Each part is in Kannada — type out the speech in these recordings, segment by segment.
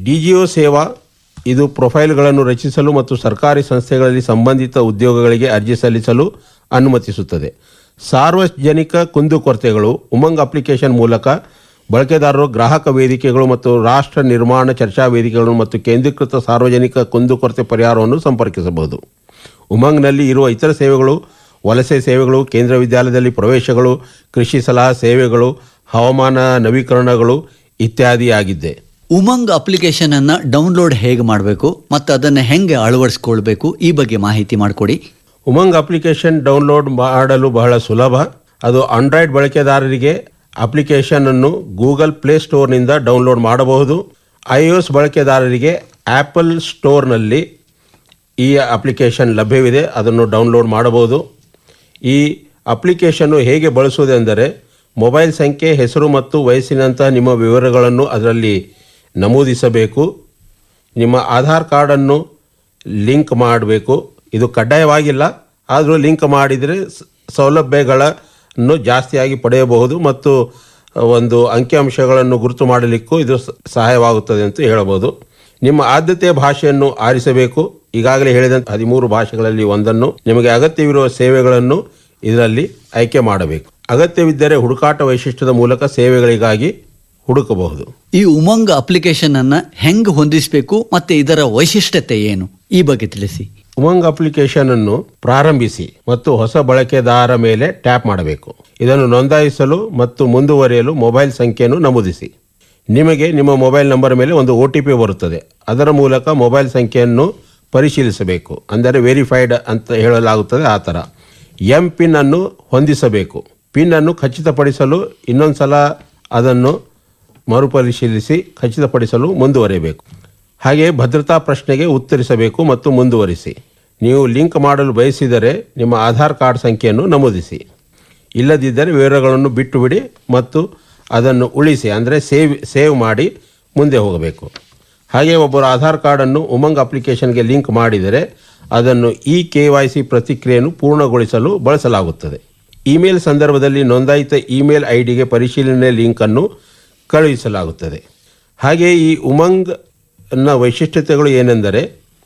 ಡಿಜಿಒ ಸೇವಾ ಇದು ಪ್ರೊಫೈಲ್ಗಳನ್ನು ರಚಿಸಲು ಮತ್ತು ಸರ್ಕಾರಿ ಸಂಸ್ಥೆಗಳಲ್ಲಿ ಸಂಬಂಧಿತ ಉದ್ಯೋಗಗಳಿಗೆ ಅರ್ಜಿ ಸಲ್ಲಿಸಲು ಅನುಮತಿಸುತ್ತದೆ ಸಾರ್ವಜನಿಕ ಕುಂದುಕೊರತೆಗಳು ಉಮಂಗ್ ಅಪ್ಲಿಕೇಶನ್ ಮೂಲಕ ಬಳಕೆದಾರರು ಗ್ರಾಹಕ ವೇದಿಕೆಗಳು ಮತ್ತು ರಾಷ್ಟ್ರ ನಿರ್ಮಾಣ ಚರ್ಚಾ ವೇದಿಕೆಗಳು ಮತ್ತು ಕೇಂದ್ರೀಕೃತ ಸಾರ್ವಜನಿಕ ಕುಂದುಕೊರತೆ ಪರಿಹಾರವನ್ನು ಸಂಪರ್ಕಿಸಬಹುದು ಉಮಂಗ್ನಲ್ಲಿ ಇರುವ ಇತರ ಸೇವೆಗಳು ವಲಸೆ ಸೇವೆಗಳು ಕೇಂದ್ರ ವಿದ್ಯಾಲಯದಲ್ಲಿ ಪ್ರವೇಶಗಳು ಕೃಷಿ ಸಲಹಾ ಸೇವೆಗಳು ಹವಾಮಾನ ನವೀಕರಣಗಳು ಇತ್ಯಾದಿಯಾಗಿದ್ದೆ ಉಮಂಗ್ ಅಪ್ಲಿಕೇಶನ್ ಅನ್ನ ಡೌನ್ಲೋಡ್ ಹೇಗೆ ಮಾಡಬೇಕು ಮತ್ತು ಅದನ್ನು ಹೆಂಗೆ ಅಳವಡಿಸ್ಕೊಳ್ಬೇಕು ಈ ಬಗ್ಗೆ ಮಾಹಿತಿ ಮಾಡಿಕೊಡಿ ಉಮಂಗ್ ಅಪ್ಲಿಕೇಶನ್ ಡೌನ್ಲೋಡ್ ಮಾಡಲು ಬಹಳ ಸುಲಭ ಅದು ಆಂಡ್ರಾಯ್ಡ್ ಬಳಕೆದಾರರಿಗೆ ಅಪ್ಲಿಕೇಶನ್ ಅನ್ನು ಗೂಗಲ್ ಪ್ಲೇ ಸ್ಟೋರ್ನಿಂದ ಡೌನ್ಲೋಡ್ ಮಾಡಬಹುದು ಐಒಎಸ್ ಬಳಕೆದಾರರಿಗೆ ಆಪಲ್ ಸ್ಟೋರ್ನಲ್ಲಿ ಈ ಅಪ್ಲಿಕೇಶನ್ ಲಭ್ಯವಿದೆ ಅದನ್ನು ಡೌನ್ಲೋಡ್ ಮಾಡಬಹುದು ಈ ಅಪ್ಲಿಕೇಶನ್ನು ಹೇಗೆ ಬಳಸುವುದೆಂದರೆ ಮೊಬೈಲ್ ಸಂಖ್ಯೆ ಹೆಸರು ಮತ್ತು ವಯಸ್ಸಿನಂತಹ ನಿಮ್ಮ ವಿವರಗಳನ್ನು ಅದರಲ್ಲಿ ನಮೂದಿಸಬೇಕು ನಿಮ್ಮ ಆಧಾರ್ ಕಾರ್ಡನ್ನು ಲಿಂಕ್ ಮಾಡಬೇಕು ಇದು ಕಡ್ಡಾಯವಾಗಿಲ್ಲ ಆದರೂ ಲಿಂಕ್ ಮಾಡಿದರೆ ಸ- ಸೌಲಭ್ಯಗಳನ್ನು ಜಾಸ್ತಿಯಾಗಿ ಪಡೆಯಬಹುದು ಮತ್ತು ಒಂದು ಅಂಕಿಅಂಶಗಳನ್ನು ಗುರುತು ಮಾಡಲಿಕ್ಕೂ ಇದು ಸ- ಸಹಾಯವಾಗುತ್ತದೆ ಅಂತ ಹೇಳಬಹುದು ನಿಮ್ಮ ಆದ್ಯತೆಯ ಭಾಷೆಯನ್ನು ಆರಿಸಬೇಕು ಈಗಾಗಲೇ ಹೇಳಿದಂತೆ ಹದಿಮೂರು ಭಾಷೆಗಳಲ್ಲಿ ಒಂದನ್ನು ನಿಮಗೆ ಅಗತ್ಯವಿರುವ ಸೇವೆಗಳನ್ನು ಇದರಲ್ಲಿ ಆಯ್ಕೆ ಮಾಡಬೇಕು ಅಗತ್ಯವಿದ್ದರೆ ಹುಡುಕಾಟ ವೈಶಿಷ್ಟ್ಯದ ಮೂಲಕ ಸೇವೆಗಳಿಗಾಗಿ ಹುಡುಕಬಹುದು ಈ ಉಮಂಗ್ ಅಪ್ಲಿಕೇಶನ್ ಅನ್ನ ಹೆಂಗೆ ಹೊಂದಿಸಬೇಕು ಮತ್ತೆ ಇದರ ವೈಶಿಷ್ಟ್ಯತೆ ಏನು ಈ ಬಗ್ಗೆ ತಿಳಿಸಿ ಉಮಂಗ್ ಅಪ್ಲಿಕೇಶನ್ ಅನ್ನು ಪ್ರಾರಂಭಿಸಿ ಮತ್ತು ಹೊಸ ಬಳಕೆದಾರ ಮೇಲೆ ಟ್ಯಾಪ್ ಮಾಡಬೇಕು ಇದನ್ನು ನೋಂದಾಯಿಸಲು ಮತ್ತು ಮುಂದುವರಿಯಲು ಮೊಬೈಲ್ ಸಂಖ್ಯೆಯನ್ನು ನಮೂದಿಸಿ ನಿಮಗೆ ನಿಮ್ಮ ಮೊಬೈಲ್ ನಂಬರ್ ಮೇಲೆ ಒಂದು ಒ ಟಿ ಪಿ ಬರುತ್ತದೆ ಅದರ ಮೂಲಕ ಮೊಬೈಲ್ ಸಂಖ್ಯೆಯನ್ನು ಪರಿಶೀಲಿಸಬೇಕು ಅಂದರೆ ವೆರಿಫೈಡ್ ಅಂತ ಹೇಳಲಾಗುತ್ತದೆ ಆ ಥರ ಎಂ ಪಿನ್ ಅನ್ನು ಹೊಂದಿಸಬೇಕು ಪಿನ್ ಅನ್ನು ಖಚಿತಪಡಿಸಲು ಇನ್ನೊಂದು ಸಲ ಅದನ್ನು ಮರುಪರಿಶೀಲಿಸಿ ಖಚಿತಪಡಿಸಲು ಮುಂದುವರಿಯಬೇಕು ಹಾಗೆಯೇ ಭದ್ರತಾ ಪ್ರಶ್ನೆಗೆ ಉತ್ತರಿಸಬೇಕು ಮತ್ತು ಮುಂದುವರಿಸಿ ನೀವು ಲಿಂಕ್ ಮಾಡಲು ಬಯಸಿದರೆ ನಿಮ್ಮ ಆಧಾರ್ ಕಾರ್ಡ್ ಸಂಖ್ಯೆಯನ್ನು ನಮೂದಿಸಿ ಇಲ್ಲದಿದ್ದರೆ ವಿವರಗಳನ್ನು ಬಿಟ್ಟು ಬಿಡಿ ಮತ್ತು ಅದನ್ನು ಉಳಿಸಿ ಅಂದರೆ ಸೇವ್ ಸೇವ್ ಮಾಡಿ ಮುಂದೆ ಹೋಗಬೇಕು ಹಾಗೆ ಒಬ್ಬರು ಆಧಾರ್ ಕಾರ್ಡನ್ನು ಉಮಂಗ್ ಅಪ್ಲಿಕೇಶನ್ಗೆ ಲಿಂಕ್ ಮಾಡಿದರೆ ಅದನ್ನು ಇ ಕೆ ವೈ ಸಿ ಪ್ರತಿಕ್ರಿಯೆಯನ್ನು ಪೂರ್ಣಗೊಳಿಸಲು ಬಳಸಲಾಗುತ್ತದೆ ಇಮೇಲ್ ಸಂದರ್ಭದಲ್ಲಿ ನೋಂದಾಯಿತ ಇಮೇಲ್ ಐ ಡಿಗೆ ಪರಿಶೀಲನೆ ಲಿಂಕನ್ನು ಕಳುಹಿಸಲಾಗುತ್ತದೆ ಹಾಗೆಯೇ ಈ ಉಮಂಗ್ನ ವೈಶಿಷ್ಟ್ಯತೆಗಳು ಏನೆಂದರೆ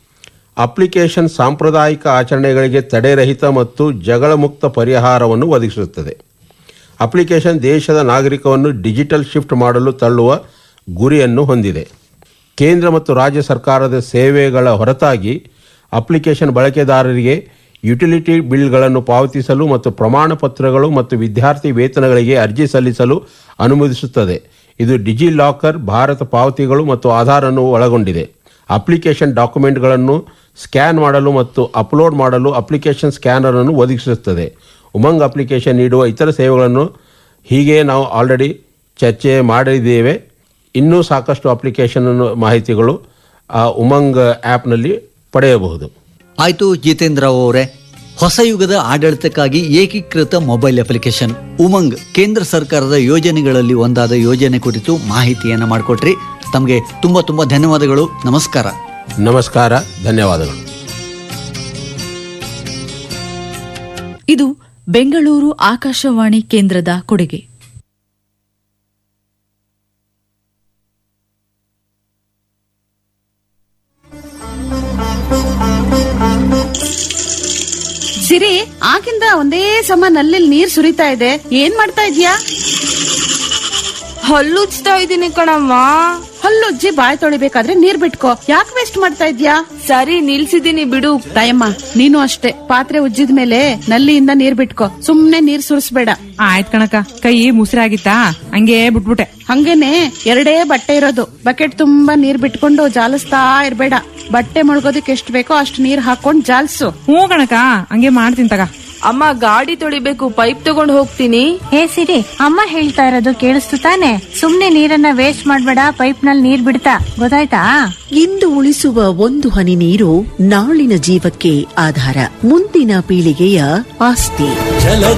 ಅಪ್ಲಿಕೇಶನ್ ಸಾಂಪ್ರದಾಯಿಕ ಆಚರಣೆಗಳಿಗೆ ತಡೆರಹಿತ ಮತ್ತು ಜಗಳ ಮುಕ್ತ ಪರಿಹಾರವನ್ನು ಒದಗಿಸುತ್ತದೆ ಅಪ್ಲಿಕೇಶನ್ ದೇಶದ ನಾಗರಿಕವನ್ನು ಡಿಜಿಟಲ್ ಶಿಫ್ಟ್ ಮಾಡಲು ತಳ್ಳುವ ಗುರಿಯನ್ನು ಹೊಂದಿದೆ ಕೇಂದ್ರ ಮತ್ತು ರಾಜ್ಯ ಸರ್ಕಾರದ ಸೇವೆಗಳ ಹೊರತಾಗಿ ಅಪ್ಲಿಕೇಶನ್ ಬಳಕೆದಾರರಿಗೆ ಯುಟಿಲಿಟಿ ಬಿಲ್ಗಳನ್ನು ಪಾವತಿಸಲು ಮತ್ತು ಪ್ರಮಾಣ ಪತ್ರಗಳು ಮತ್ತು ವಿದ್ಯಾರ್ಥಿ ವೇತನಗಳಿಗೆ ಅರ್ಜಿ ಸಲ್ಲಿಸಲು ಅನುಮತಿಸುತ್ತದೆ ಇದು ಡಿಜಿ ಲಾಕರ್ ಭಾರತ ಪಾವತಿಗಳು ಮತ್ತು ಆಧಾರನ್ನು ಒಳಗೊಂಡಿದೆ ಅಪ್ಲಿಕೇಶನ್ ಡಾಕ್ಯುಮೆಂಟ್ಗಳನ್ನು ಸ್ಕ್ಯಾನ್ ಮಾಡಲು ಮತ್ತು ಅಪ್ಲೋಡ್ ಮಾಡಲು ಅಪ್ಲಿಕೇಶನ್ ಸ್ಕ್ಯಾನರ್ ಅನ್ನು ಒದಗಿಸುತ್ತದೆ ಉಮಂಗ್ ಅಪ್ಲಿಕೇಶನ್ ನೀಡುವ ಇತರ ಸೇವೆಗಳನ್ನು ಹೀಗೆ ನಾವು ಆಲ್ರೆಡಿ ಚರ್ಚೆ ಮಾಡಿದ್ದೇವೆ ಇನ್ನೂ ಸಾಕಷ್ಟು ಅಪ್ಲಿಕೇಶನ್ ಮಾಹಿತಿಗಳು ಆ ಉಮಂಗ್ ಆ್ಯಪ್ನಲ್ಲಿ ಪಡೆಯಬಹುದು ಆಯ್ತು ಜಿತೇಂದ್ರ ಅವರೇ ಹೊಸ ಯುಗದ ಆಡಳಿತಕ್ಕಾಗಿ ಏಕೀಕೃತ ಮೊಬೈಲ್ ಅಪ್ಲಿಕೇಶನ್ ಉಮಂಗ್ ಕೇಂದ್ರ ಸರ್ಕಾರದ ಯೋಜನೆಗಳಲ್ಲಿ ಒಂದಾದ ಯೋಜನೆ ಕುರಿತು ಮಾಹಿತಿಯನ್ನು ಮಾಡಿಕೊಟ್ರಿ ತಮಗೆ ತುಂಬ ತುಂಬ ಧನ್ಯವಾದಗಳು ನಮಸ್ಕಾರ ನಮಸ್ಕಾರ ಧನ್ಯವಾದಗಳು ಇದು ಬೆಂಗಳೂರು ಆಕಾಶವಾಣಿ ಕೇಂದ್ರದ ಕೊಡುಗೆ ಸಿರಿ ಆಗಿಂದ ಒಂದೇ ಸಮ ನಲ್ಲಿ ನೀರ್ ಸುರಿತಾ ಇದೆ ಏನ್ ಮಾಡ್ತಾ ಇದ್ಯಾ ಹಲ್ಲುಜ್ತಾ ಇದೀನಿ ಕಣಮ್ಮ ಹಲ್ಲುಜ್ಜಿ ಬಾಯ್ ತೊಳಿಬೇಕಾದ್ರೆ ನೀರ್ ಬಿಟ್ಕೋ ಯಾಕೆ ವೇಸ್ಟ್ ಮಾಡ್ತಾ ಇದ್ಯಾ ಸರಿ ನಿಲ್ಸಿದೀನಿ ಬಿಡು ತಾಯಮ್ಮ ನೀನು ಅಷ್ಟೇ ಪಾತ್ರೆ ಉಜ್ಜಿದ ಮೇಲೆ ನಲ್ಲಿಯಿಂದ ನೀರ್ ಬಿಟ್ಕೋ ಸುಮ್ನೆ ನೀರ್ ಸುರಿಸ್ಬೇಡ ಆಯ್ತ್ ಕಣಕ ಕೈ ಮುಸಿರಾಗಿತ್ತಾ ಹಂಗೆ ಬಿಟ್ಬಿಟ್ಟೆ ಹಂಗೇನೆ ಎರಡೇ ಬಟ್ಟೆ ಇರೋದು ಬಕೆಟ್ ತುಂಬಾ ನೀರ್ ಬಿಟ್ಕೊಂಡು ಜಾಲಿಸ್ತಾ ಇರ್ಬೇಡ ಬಟ್ಟೆ ಮುಳುಗೋದಕ್ಕೆ ಎಷ್ಟ್ ಬೇಕೋ ಅಷ್ಟ್ ನೀರ್ ಹಾಕೊಂಡ್ ಜಾಲ್ಸು ಹ್ಞೂ ಕಣಕ ಹಂಗೆ ಮಾಡ್ತೀನಿ ತಗ ಅಮ್ಮ ಗಾಡಿ ತೊಳಿಬೇಕು ಪೈಪ್ ತಗೊಂಡ್ ಹೋಗ್ತೀನಿ ಹೇ ಸಿರಿ ಅಮ್ಮ ಹೇಳ್ತಾ ಇರೋದು ಕೇಳಿಸ್ತು ತಾನೆ ಸುಮ್ನೆ ನೀರನ್ನ ವೇಸ್ಟ್ ಮಾಡ್ಬೇಡ ಪೈಪ್ ನಲ್ಲಿ ನೀರ್ ಬಿಡ್ತಾ ಗೊತ್ತಾಯ್ತಾ ಇಂದು ಉಳಿಸುವ ಒಂದು ಹನಿ ನೀರು ನಾಳಿನ ಜೀವಕ್ಕೆ ಆಧಾರ ಮುಂದಿನ ಪೀಳಿಗೆಯ ಆಸ್ತಿ